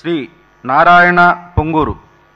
శ్రీ నారాయణ పొంగూరు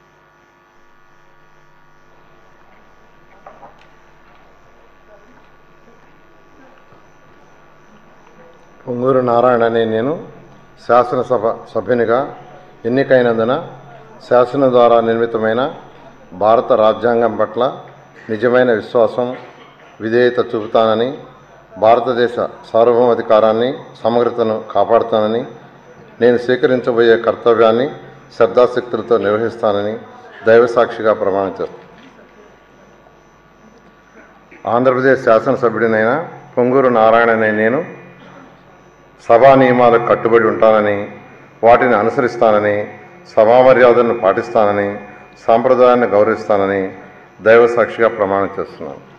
పొంగూరు నారాయణ అనే నేను శాసనసభ సభ్యునిగా ఎన్నికైనందున శాసనం ద్వారా నిర్మితమైన భారత రాజ్యాంగం పట్ల నిజమైన విశ్వాసం విధేయత చూపుతానని భారతదేశ సార్వభౌమాధికారాన్ని సమగ్రతను కాపాడుతానని నేను స్వీకరించబోయే కర్తవ్యాన్ని శ్రద్ధాశక్తులతో నిర్వహిస్తానని దైవసాక్షిగా ప్రమాణం చేస్తాను ఆంధ్రప్రదేశ్ శాసనసభ్యుడినైన పొంగూరు నారాయణ అనే నేను సభా నియమాలకు కట్టుబడి ఉంటానని వాటిని అనుసరిస్తానని సభా మర్యాదలను పాటిస్తానని సాంప్రదాయాన్ని గౌరవిస్తానని దైవ సాక్షిగా ప్రమాణం చేస్తున్నాను